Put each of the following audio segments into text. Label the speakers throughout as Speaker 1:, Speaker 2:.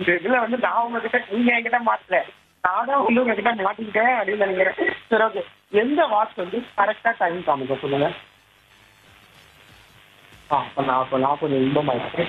Speaker 1: இதுல வந்து நான் உங்ககிட்ட நீங்க என்கிட்ட மாட்டல நான் தான் வந்து உங்ககிட்ட மாட்டிக்கிட்டேன் அப்படின்னு நினைக்கிறேன் சரி ஓகே எந்த வாட்ச் வந்து கரெக்டா டைம் காமிக்க சொல்லுங்க ஆ, அப்ப நான் அப்ப நான் கொஞ்சம் இன்பமாயிட்டேன்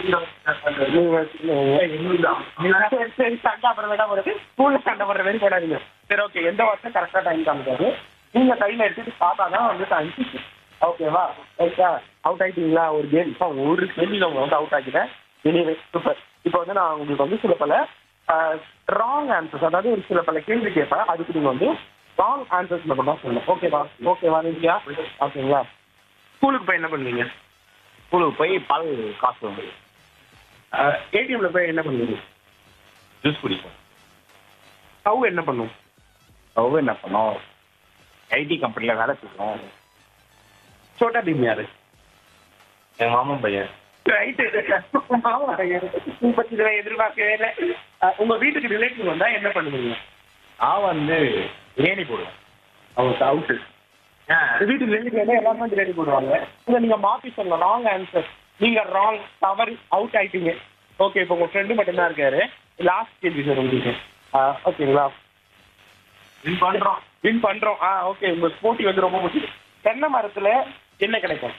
Speaker 1: சரி சரி சண்டை அப்புறமேட்டா வருது ஸ்கூல்ல சண்டை போடுற மாதிரி போடாதீங்க சரி ஓகே எந்த வாட்சும் கரெக்டா டைம் காமிக்காது நீங்க கையில எடுத்துட்டு பார்த்தா தான் வந்து டைம் ஓகேவா ஓகே அவுட் ஆயிட்டீங்களா ஒரு கேம் இப்போ ஒரு கேள்வியில் உங்களை வந்து அவுட் ஆக்கிட்டேன் எனிவே சூப்பர் இப்போ வந்து நான் உங்களுக்கு வந்து சில பல ராங் ஆன்சர்ஸ் அதாவது ஒரு சில பல கேள்வி கேட்பேன் அதுக்கு நீங்கள் வந்து ராங் ஆன்சர்ஸ் மட்டும் தான் சொல்லணும் ஓகேவா ஓகேவா நீங்க ஓகேங்களா ஸ்கூலுக்கு போய் என்ன பண்ணுவீங்க
Speaker 2: ஸ்கூலுக்கு போய் பால் காசு வாங்க
Speaker 1: ஏடிஎம்ல போய் என்ன பண்ணுவீங்க
Speaker 2: ஜூஸ் குடிப்போம்
Speaker 1: ஸ்டவ் என்ன பண்ணும்
Speaker 2: அவங்க என்ன பண்ணோம் ஐடி கம்பெனியில் வேலை செய்வோம்
Speaker 1: சோட்டா பீம் யாரு
Speaker 2: எங்கள் மாமன் பையன்
Speaker 1: ரைட்டு பத்தி இதை எதிர்பார்க்கவே இல்லை அஹ், உங்க வீட்டுக்கு ரிலேட்டிவ் வந்தா என்ன பண்ணுவீங்க
Speaker 2: நான் வந்து பிரியாணி போடுவேன்
Speaker 1: அவங்க அவுட்டு வீட்டுக்கு ரிலேட்டிவ் வந்தா எல்லாருமே பிரியாணி போடுவாங்க இதை நீங்க மாத்தி சொல்லலாம் ராங் ஆன்சர் நீங்க ராங் தவறு அவுட் ஆயிட்டீங்க ஓகே இப்போ உங்க ஃப்ரெண்டு மட்டும்தான் இருக்காரு லாஸ்ட் கேள்வி சார் உங்களுக்கு அஹ், ஓகேங்களா
Speaker 2: வின் பண்ணுறோம்
Speaker 1: வின் பண்றோம் ஆ ஓகே உங்க போட்டி வந்து ரொம்ப முக்கியம் தென்னை மரத்துல என்ன கிடைக்கும்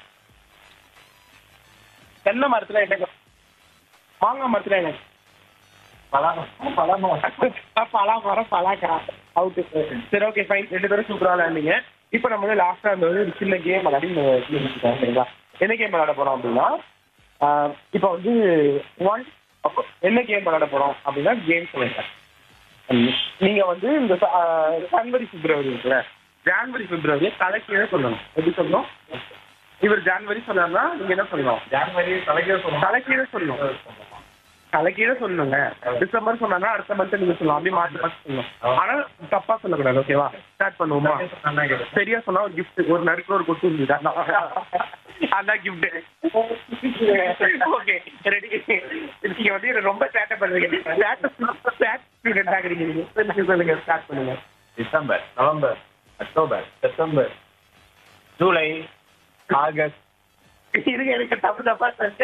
Speaker 1: தென்னை மரத்துல என்ன கிடைக்கும்? மாங்காய் மரத்துல என்ன
Speaker 2: பழம் பழம்
Speaker 1: பலா மரம் பலாக்கா அவுட்டு சரி ஓகே ஃபைன் ரெண்டு பேரும் சூப்பரா விளையாண்டீங்க இப்போ நம்ம வந்து லாஸ்டா அந்த ஒரு சின்ன கேம் விளையாடி இந்த game முடிச்சிட்டோம், சரிங்களா என்ன கேம் விளையாட போறோம் அப்படின்னா ஆஹ், இப்போ வந்து ஒன் என்ன கேம் விளையாட போறோம் அப்படின்னா கேம் சொல்லுங்க நீங்க வந்து இந்த ச- ஆஹ், ஜனவரி பிப்ரவரி இருக்குல்ல ஜான்வரி பிப்ரவரி தலைக்கீழே சொல்லணும் எப்படி சொல்லணும் இவர் ஜான்வரி சொன்னார்னா நீங்க என்ன சொல்லணும்
Speaker 2: ஜான்வரி தலைக்கே சொல்லுவோம்
Speaker 1: தலைக்கீழே சொல்லணும் தலைக்கீழே சொல்லணுங்க டிசம்பர் சொன்னா அடுத்த மந்த் நீங்க சொல்லலாம் அப்படியே மாத்தி மாத்தி சொல்லணும் ஆனா தப்பா சொல்லக்கூடாது ஓகேவா ஸ்டார்ட் பண்ணுவோமா சரியா சொன்னா ஒரு கிஃப்ட் ஒரு நடுக்கு ஒரு கொட்டு இருந்தது அதான் கிஃப்ட் ஓகே ரெடி நீங்க வந்து இதை ரொம்ப சேட்டை பண்றீங்க சேட்டை சேட் ஸ்டூடெண்ட் ஆகுறீங்க நீங்க சரி, சொல்லுங்க ஸ்டார்ட் பண்ணுங்க
Speaker 2: December November October September July August
Speaker 1: இருங்க எனக்கு தப்பு தப்பா சொல்லிட்டு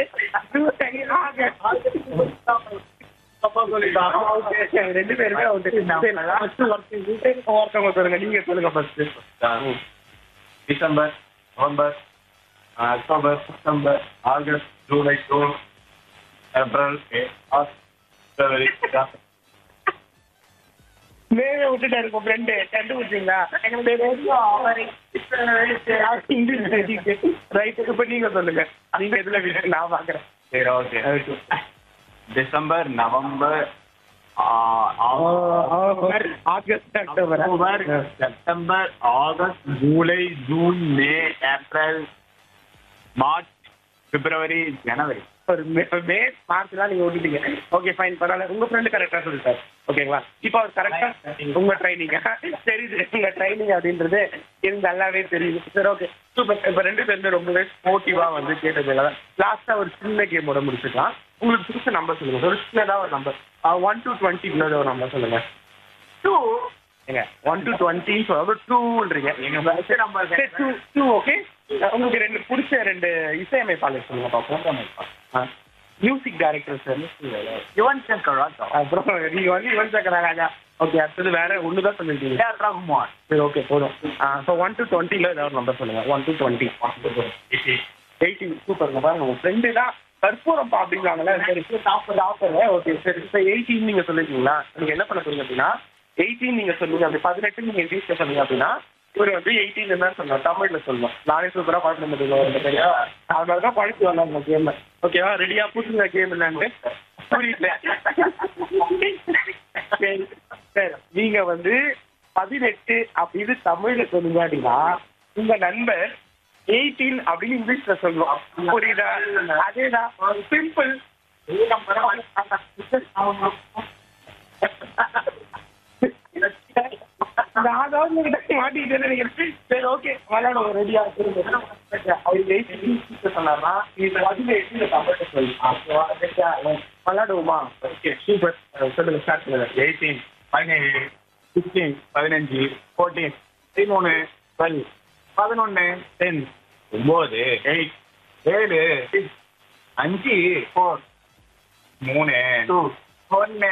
Speaker 1: ரெண்டு பேருமே ஒருத்தவங்க சொல்லுங்க நீங்க சொல்லுங்க first
Speaker 2: December November October September August July June April May March February
Speaker 1: மேலே விட்டுட்டாரு உங்க ஃப்ரெண்டு கண்டுபிடிச்சீங்களா ரைட் இப்ப நீங்க சொல்லுங்க நீங்க எதுல விட்டு நான் பாக்குறேன்
Speaker 2: சரி okay December November
Speaker 1: August October
Speaker 2: October September August July June May April March February January
Speaker 1: ஒரு மே- மே மார்ச்லாம் நீங்க விட்டுட்டீங்க ஓகே ஃபைன் பரவாயில்ல உங்க ஃப்ரெண்டு கரெக்டா சொல்லிட்டார் ஓகேங்களா இப்போ அவர் கரெக்டா உங்க ட்ரைனிங் தெரியுது உங்க ட்ரைனிங் அப்படின்றது எனக்கு நல்லாவே தெரியுது சரி ஓகே சூப்பர் இப்போ ரெண்டு பேருமே ரொம்பவே ஸ்போர்ட்டிவா வந்து கேட்டதுல லாஸ்டா ஒரு சின்ன கேமோட முடிச்சுக்கலாம் உங்களுக்கு பிடிச்ச நம்பர் சொல்லுங்க ஒரு சின்னதா ஒரு நம்பர் ஒன் டு டுவெண்ட்டி ஒரு நம்பர் சொல்லுங்க டூ ஏங்க ஒன் டு டுவெண்ட்டி சொல்ல டூன்றீங்க
Speaker 2: எங்க நம்பர்
Speaker 1: டூ டூ ஓகே உங்களுக்கு ரெண்டு பிடிச்ச ரெண்டு இசையமைப்பாளர் சொல்லுங்க பார்ப்போம் music director sir
Speaker 2: Yuvan Shankar Raja
Speaker 1: அப்புறம் நீங்க வந்து யுவன் சங்கர் ராஜா ஓகே அடுத்தது வேற ஒன்று தான் சொல்லிருக்கீங்க
Speaker 2: ஏஆர் ரகுமான்
Speaker 1: சரி ஓகே போதும் ஸோ ஒன் டு டுவெண்ட்டில ஏதாவது நம்பர் சொல்லுங்க one two twenty eighteen super பாருங்க உங்க ஃப்ரெண்டு தான் கற்பூரம் அப்படிங்கிறாங்களே சரி டாப்பர் ஓகே சரி இப்போ எயிட்டீன் நீங்க சொல்லிருக்கீங்களா நீங்க என்ன பண்ண போறீங்க அப்படின்னா எயிட்டீன் நீங்க சொல்லுங்க அப்படி பதினெட்டு நீங்க இங்கிலீஷ்ல சொன்னீங்க அப்படின்னா இவர் வந்து எயிட்டீன் தான் சொல்லணும் தமிழ்ல சொல்லணும் நானே சூப்பரா குழப்பம் முடியும் சரியா அதனால தான் குழப்பி வந்தாங்க இந்த கேம் ஓகேவா ரெடியா புதுங்க கேம் என்னன்னு புரியல சரி சரி நீங்க வந்து பதினெட்டு அப்படின்னு தமிழ்ல சொன்னீங்க அப்படின்னா உங்க நண்பர் எயிட்டீன் அப்படின்னு இங்கிலீஷ்ல சொல்லணும் புரியுதா அதேதான் சிம்பிள் நான் தான் உங்ககிட்ட மாட்டிக்கிட்டேன்னு நினைக்கிறேன் சரி ஓகே விளையாடுவோம் ரெடியா அவர் எயிட்டீன் சொன்னார்னா இது பதினெட்டு இந்த தமிழ்ல சொல்லணும் விளையாடுவோமா ஓகே சூப்பர் சொல்லுங்க ஸ்டார்ட் பண்ணுங்க
Speaker 2: எயிட்டீன் பதினேழு சிக்ஸ்டீன் பதினஞ்சு ஃபோர்டீன் பதிமூணு டுவெல் பதினொன்று டென் ஒம்பது எயிட் ஏழு சிக்ஸ் அஞ்சு ஃபோர் மூணு
Speaker 1: டூ
Speaker 2: ஒன்று